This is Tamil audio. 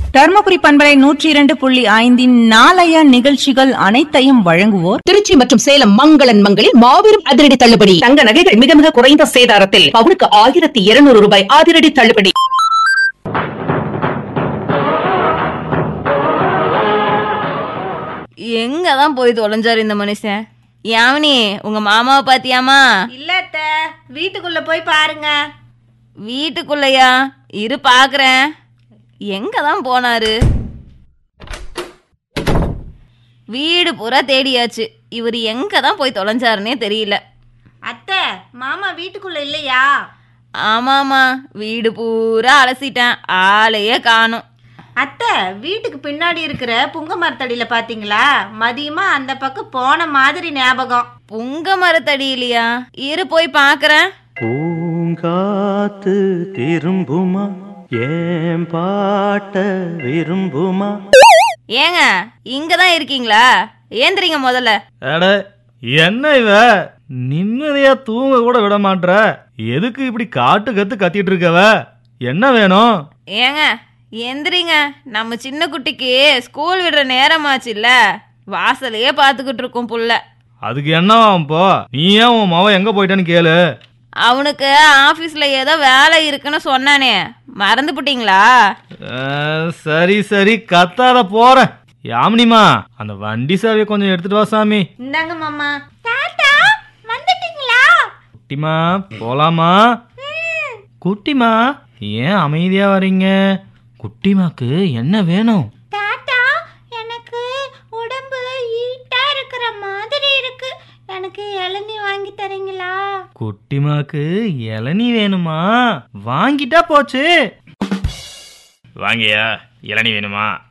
தர்மபுரி பண்பலை நூற்றி இரண்டு புள்ளி ஐந்தின் நாளைய நிகழ்ச்சிகள் அனைத்தையும் வழங்குவோர் திருச்சி மற்றும் சேலம் மங்களன் மங்களில் மாபெரும் அதிரடி தள்ளுபடி தங்க நகைகள் மிக மிக குறைந்த சேதாரத்தில் பவுனுக்கு ஆயிரத்தி இருநூறு ரூபாய் அதிரடி தள்ளுபடி எங்க தான் போய் தொலைஞ்சாரு இந்த மனுஷன் யாமினி உங்க மாமாவை பாத்தியாமா இல்ல அத்தை வீட்டுக்குள்ள போய் பாருங்க வீட்டுக்குள்ளயா இரு பாக்குறேன் எங்க தான் போனாரு வீடு பூரா தேடியாச்சு இவர் எங்க தான் போய் தொலைஞ்சாருன்னே தெரியல அத்தை மாமா வீட்டுக்குள்ள இல்லையா ஆமாமா வீடு பூரா அலசிட்டேன் ஆளையே காணும் அத்தை வீட்டுக்கு பின்னாடி இருக்கிற புங்க மரத்தடியில பாத்தீங்களா மதியமா அந்த பக்கம் போன மாதிரி ஞாபகம் புங்க மரத்தடி இல்லையா இரு போய் பாக்குறேன் பூங்காத்து திரும்புமா ஏன் பாட்ட விரும்புமா ஏங்க இங்க தான் இருக்கீங்களா ஏந்திரிங்க முதல்ல அட என்ன இவ நிம்மதியா தூங்க கூட விட மாட்ற எதுக்கு இப்படி காட்டு கத்து கத்திட்டு இருக்கவ என்ன வேணும் ஏங்க எந்திரிங்க நம்ம சின்ன குட்டிக்கு ஸ்கூல் விடுற நேரமாச்சுல்ல வாசலையே பார்த்துக்கிட்டு இருக்கோம் புள்ள அதுக்கு என்னவா இப்போ நீ ஏன் உன் மவன் எங்க போயிட்டான்னு கேளு அவனுக்கு ஆஃபீஸில் ஏதோ வேலை இருக்குன்னு சொன்னானே மறந்து போட்டிங்களா அஹ், சரி சரி கத்தாத போறேன் யாமினிமா அந்த வண்டி சாவியை கொஞ்சம் எடுத்துட்டு வா சாமி இந்தாங்க மாமா தாத்தா வந்துட்டீங்களா குட்டிமா போலாமா குட்டிமா ஏன் அமைதியா வர்றீங்க குட்டிமாக்கு என்ன வேணும் தாத்தா எனக்கு உடம்பு ஈட்டா இருக்கிற மாதிரி இருக்கு எனக்கு இளநீ வாங்கி தரீங்களா குட்டிமாக்கு இளநீ வேணுமா வாங்கிட்டா போச்சு வாங்கியா இளநீ வேணுமா